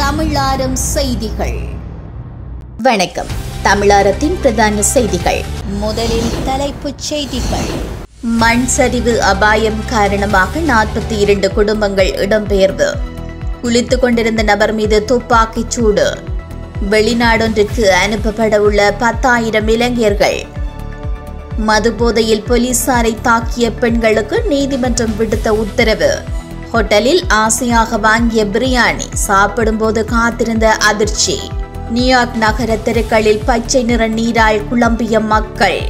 தமிழாரம் செய்திகள் வணக்கம் தமிழாரத்தின் பிரதான செய்திகள் முதலில் தலைப்புச் செய்திகள் மண் சரிவு அபாயம் காரணமாக நாற்பத்தி இரண்டு குடும்பங்கள் இடம்பெயர்வு குளித்துக் கொண்டிருந்த நபர் மீது துப்பாக்கிச் சூடு வெளிநாடொன்றிற்கு அனுப்பப்பட உள்ள பத்தாயிரம் இளைஞர்கள் மதுபோதையில் போலீசாரை தாக்கிய பெண்களுக்கு நீதிமன்றம் விடுத்த உத்தரவு ஹோட்டலில் ஆசையாக வாங்கிய பிரியாணி சாப்பிடும்போது காத்திருந்த அதிர்ச்சி நியூயார்க் நகர தெருக்களில் பச்சை நிற நீரால் குழம்பிய மக்கள்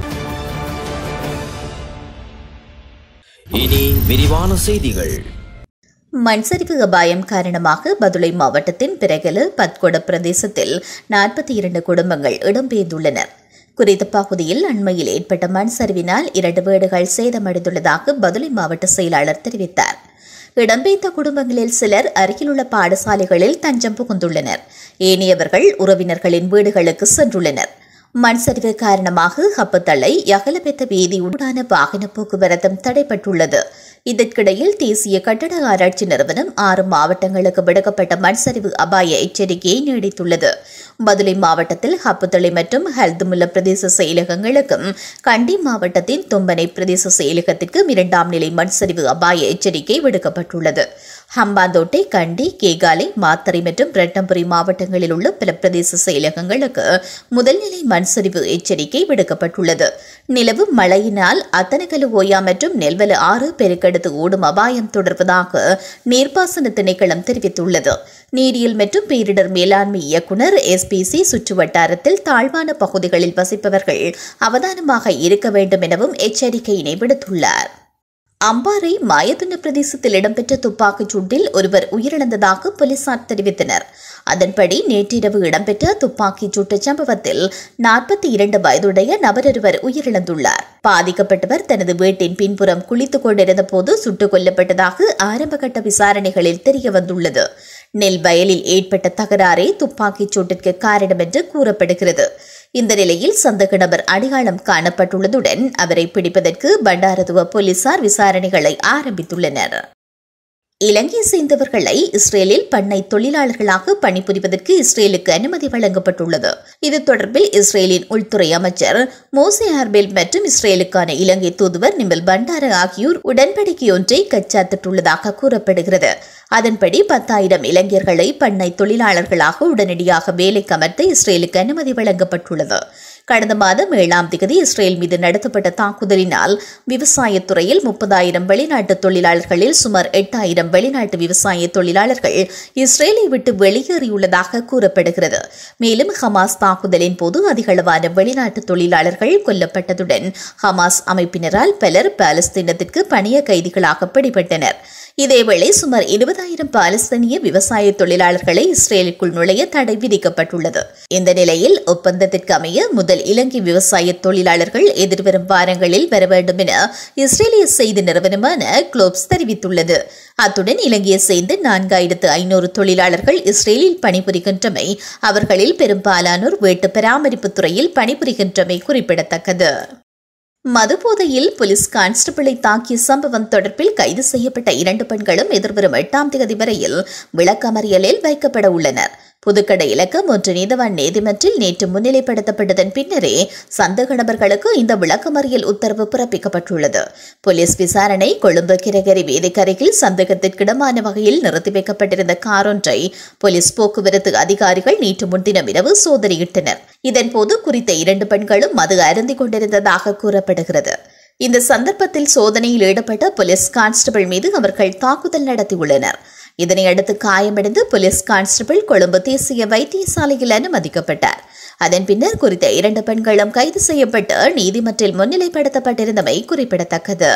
இனி விரிவான செய்திகள் மண்சரிவு அபாயம் காரணமாக பதுளை மாவட்டத்தின் பிறகலு பத்கொட பிரதேசத்தில் நாற்பத்தி இரண்டு குடும்பங்கள் இடம்பெயர்ந்துள்ளனர் குறித்த பகுதியில் அண்மையில் ஏற்பட்ட மண் சரிவினால் இரண்டு வீடுகள் சேதமடைந்துள்ளதாக பதுளை மாவட்ட செயலாளர் தெரிவித்தார் இடம்பெயர்ந்த குடும்பங்களில் சிலர் அருகிலுள்ள பாடசாலைகளில் தஞ்சம் புகுந்துள்ளனர் ஏனையவர்கள் உறவினர்களின் வீடுகளுக்கு சென்றுள்ளனர் மண் சரிவு காரணமாக ஹப்பத்தளை யகலபெத்த வீதியுடான வாகன போக்குவரத்தும் தடைப்பட்டுள்ளது இதற்கிடையில் தேசிய கட்டட ஆராய்ச்சி நிறுவனம் ஆறு மாவட்டங்களுக்கு விடுக்கப்பட்ட மண் சரிவு அபாய எச்சரிக்கையை நீடித்துள்ளது மதுரை மாவட்டத்தில் ஹப்புத்தளை மற்றும் ஹல்துமுல்ல பிரதேச செயலகங்களுக்கும் கண்டி மாவட்டத்தின் தும்பனை பிரதேச செயலகத்திற்கும் இரண்டாம் நிலை மண் சரிவு அபாய எச்சரிக்கை விடுக்கப்பட்டுள்ளது ஹம்பாந்தோட்டை கண்டி கேகாலை மாத்தறை மற்றும் ரெட்டம்புரி மாவட்டங்களில் உள்ள பல பிரதேச செயலகங்களுக்கு முதல்நிலை மண் சரிவு எச்சரிக்கை விடுக்கப்பட்டுள்ளது நிலவும் மழையினால் அத்தனகலு ஓயா மற்றும் நெல்வல ஆறு பெருக்கெடுத்து ஓடும் அபாயம் தொடர்வதாக நீர்ப்பாசன திணைக்களம் தெரிவித்துள்ளது நீரியல் மற்றும் பேரிடர் மேலாண்மை இயக்குநர் எஸ்பிசி சுற்று வட்டாரத்தில் தாழ்வான பகுதிகளில் வசிப்பவர்கள் அவதானமாக இருக்க வேண்டும் எனவும் எச்சரிக்கையினை விடுத்துள்ளார் அம்பாறை மாயதுன பிரதேசத்தில் இடம்பெற்ற துப்பாக்கிச் சூட்டில் ஒருவர் உயிரிழந்ததாக போலீசார் தெரிவித்தனர் அதன்படி நேற்றிரவு இடம்பெற்ற துப்பாக்கிச் சூட்டு சம்பவத்தில் நாற்பத்தி இரண்டு வயதுடைய நபரொருவர் உயிரிழந்துள்ளார் பாதிக்கப்பட்டவர் தனது வீட்டின் பின்புறம் குளித்துக் கொண்டிருந்த போது சுட்டுக் கொல்லப்பட்டதாக ஆரம்பகட்ட விசாரணைகளில் தெரியவந்துள்ளது நெல் வயலில் ஏற்பட்ட தகராறே துப்பாக்கிச் சூட்டிற்கு காரணம் என்று கூறப்படுகிறது இந்த நிலையில் சந்தக நபர் அடையாளம் காணப்பட்டுள்ளதுடன் அவரை பிடிப்பதற்கு பண்டாரதுவ போலீசார் விசாரணைகளை ஆரம்பித்துள்ளனர் இலங்கை சேர்ந்தவர்களை இஸ்ரேலில் பண்ணை தொழிலாளர்களாக பணிபுரிவதற்கு இஸ்ரேலுக்கு அனுமதி வழங்கப்பட்டுள்ளது இது தொடர்பில் இஸ்ரேலின் உள்துறை அமைச்சர் மோசே ஹர்பேல் மற்றும் இஸ்ரேலுக்கான இலங்கை தூதுவர் நிமல் பண்டார ஆகியோர் உடன்படிக்கையொன்றை கச்சாத்திட்டுள்ளதாக கூறப்படுகிறது அதன்படி பத்தாயிரம் இளைஞர்களை பண்ணை தொழிலாளர்களாக உடனடியாக வேலைக்கு அமர்த்த இஸ்ரேலுக்கு அனுமதி வழங்கப்பட்டுள்ளது கடந்த மாதம் ஏழாம் தேதி இஸ்ரேல் மீது நடத்தப்பட்ட தாக்குதலினால் விவசாயத்துறையில் முப்பதாயிரம் வெளிநாட்டு தொழிலாளர்களில் சுமார் எட்டாயிரம் வெளிநாட்டு விவசாய தொழிலாளர்கள் இஸ்ரேலை விட்டு வெளியேறியுள்ளதாக கூறப்படுகிறது மேலும் ஹமாஸ் தாக்குதலின் போது அதிகளவான வெளிநாட்டு தொழிலாளர்கள் கொல்லப்பட்டதுடன் ஹமாஸ் அமைப்பினரால் பலர் பாலஸ்தீனத்திற்கு பணிய கைதிகளாக பிடிபட்டனர் இதேவேளை சுமார் இருபதாயிரம் பாலஸ்தீனிய விவசாய தொழிலாளர்களை இஸ்ரேலுக்குள் நுழைய தடை விதிக்கப்பட்டுள்ளது இந்த நிலையில் ஒப்பந்தத்திற்கு அமைய முதல் இலங்கை விவசாய தொழிலாளர்கள் எதிர்வரும் வாரங்களில் வர வேண்டும் என இஸ்ரேலிய செய்தி நிறுவனமான குளோப்ஸ் தெரிவித்துள்ளது அத்துடன் இலங்கையை சேர்ந்த நான்காயிரத்து ஐநூறு தொழிலாளர்கள் இஸ்ரேலில் பணிபுரிகின்றமை அவர்களில் பெரும்பாலானோர் வீட்டு பராமரிப்பு துறையில் பணிபுரிகின்றமை குறிப்பிடத்தக்கது மதுபோதையில் போலீஸ் கான்ஸ்டபிளை தாக்கிய சம்பவம் தொடர்பில் கைது செய்யப்பட்ட இரண்டு பெண்களும் எதிர்வரும் எட்டாம் தேதி வரையில் விளக்கமறியலில் வைக்கப்பட உள்ளனர் புதுக்கடை இலக்கம் ஒன்று நீதவான் நீதிமன்றில் நேற்று முன்னிலைப்படுத்தப்பட்டதன் பின்னரே சந்தேக நபர்களுக்கு இந்த விளக்கமறியல் உத்தரவு பிறப்பிக்கப்பட்டுள்ளது போலீஸ் விசாரணை கொழும்பு கிரகரி வேதிக்கரையில் சந்தேகத்திற்கிடமான வகையில் நிறுத்தி வைக்கப்பட்டிருந்த காரொன்றை போலீஸ் போக்குவரத்து அதிகாரிகள் நேற்று முன்தினம் இரவு சோதனையிட்டனர் இதன்போது குறித்த இரண்டு பெண்களும் மது அருந்திக் கொண்டிருந்ததாக கூறப்படுகிறது இந்த சந்தர்ப்பத்தில் சோதனையில் ஈடுபட்ட போலீஸ் கான்ஸ்டபிள் மீது அவர்கள் தாக்குதல் நடத்தியுள்ளனர் இதனையடுத்து காயமடைந்து போலீஸ் கான்ஸ்டபிள் கொழும்பு தேசிய வைத்தியசாலையில் அனுமதிக்கப்பட்டார் அதன் பின்னர் குறித்த இரண்டு பெண்களும் கைது செய்யப்பட்டு நீதிமன்றில் முன்னிலைப்படுத்தப்பட்டிருந்தமை குறிப்பிடத்தக்கது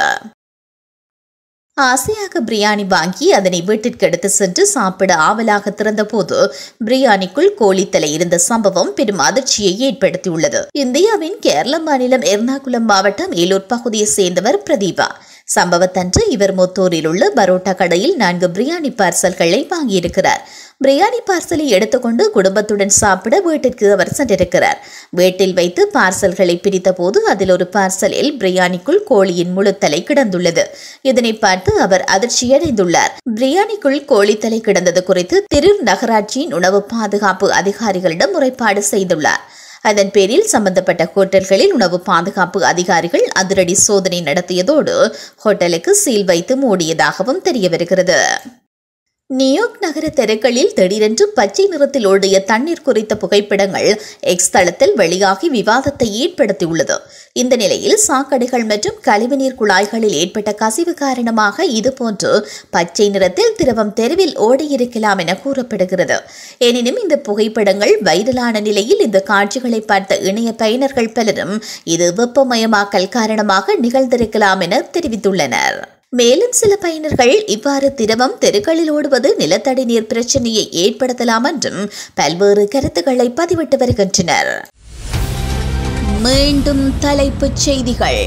ஆசையாக பிரியாணி வாங்கி அதனை வீட்டிற்கு எடுத்து சென்று சாப்பிட ஆவலாக திறந்தபோது பிரியாணிக்குள் கோழித்தலை இருந்த சம்பவம் பெரும் அதிர்ச்சியை ஏற்படுத்தியுள்ளது இந்தியாவின் கேரள மாநிலம் எர்ணாகுளம் மாவட்டம் ஏலூர் பகுதியை சேர்ந்தவர் பிரதீபா சம்பவத்தன்று இவர் முத்தூரில் உள்ள பரோட்டா கடையில் நான்கு பிரியாணி பார்சல்களை வாங்கியிருக்கிறார் பிரியாணி பார்சலை எடுத்துக்கொண்டு குடும்பத்துடன் சாப்பிட வீட்டிற்கு அவர் சென்றிருக்கிறார் வீட்டில் வைத்து பார்சல்களை பிரித்தபோது அதில் ஒரு பார்சலில் பிரியாணிக்குள் கோழியின் முழுத்தலை கிடந்துள்ளது இதனை பார்த்து அவர் அதிர்ச்சியடைந்துள்ளார் பிரியாணிக்குள் கோழித்தலை கிடந்தது குறித்து திரூர் நகராட்சியின் உணவு பாதுகாப்பு அதிகாரிகளிடம் முறைப்பாடு செய்துள்ளார் அதன் பேரில் சம்பந்தப்பட்ட ஹோட்டல்களில் உணவு பாதுகாப்பு அதிகாரிகள் அதிரடி சோதனை நடத்தியதோடு ஹோட்டலுக்கு சீல் வைத்து மூடியதாகவும் தெரிய வருகிறது நியூயார்க் நகர தெருக்களில் திடீரென்று பச்சை நிறத்தில் ஓடிய தண்ணீர் குறித்த புகைப்படங்கள் எக்ஸ் தளத்தில் வெளியாகி விவாதத்தை ஏற்படுத்தியுள்ளது இந்த நிலையில் சாக்கடைகள் மற்றும் கழிவுநீர் குழாய்களில் ஏற்பட்ட கசிவு காரணமாக இதுபோன்று பச்சை நிறத்தில் திரவம் தெருவில் ஓடியிருக்கலாம் என கூறப்படுகிறது எனினும் இந்த புகைப்படங்கள் வைரலான நிலையில் இந்த காட்சிகளை பார்த்த இணைய பயனர்கள் பலரும் இது வெப்பமயமாக்கல் காரணமாக நிகழ்ந்திருக்கலாம் என தெரிவித்துள்ளனர் மேலும் சில பயனர்கள் இவ்வாறு திரவம் தெருக்களில் ஓடுவது நிலத்தடி நீர் பிரச்சனையை ஏற்படுத்தலாம் என்றும் பல்வேறு கருத்துக்களை பதிவிட்டு வருகின்றனர் மீண்டும் தலைப்புச் செய்திகள்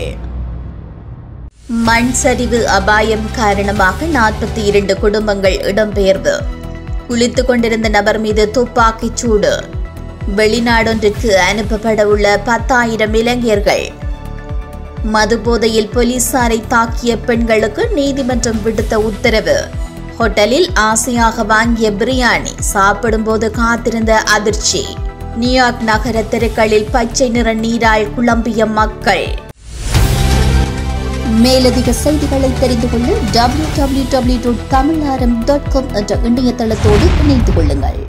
மண் சரிவு அபாயம் காரணமாக நாற்பத்தி இரண்டு குடும்பங்கள் இடம்பெயர்வு குளித்துக் கொண்டிருந்த நபர் மீது துப்பாக்கிச் சூடு வெளிநாடொன்றிற்கு அனுப்பப்பட உள்ள பத்தாயிரம் இளைஞர்கள் மதுபோதையில் போலீசாரை தாக்கிய பெண்களுக்கு நீதிமன்றம் விடுத்த உத்தரவு ஹோட்டலில் ஆசையாக வாங்கிய பிரியாணி சாப்பிடும்போது காத்திருந்த அதிர்ச்சி நியூயார்க் நகர தெருக்களில் பச்சை நிற நீரால் குழம்பிய மக்கள் மேலதிக செய்திகளை தெரிந்து கொள்ள W W W dot Tamil dot com என்ற இணையதளத்தோடு இணைந்து கொள்ளுங்கள்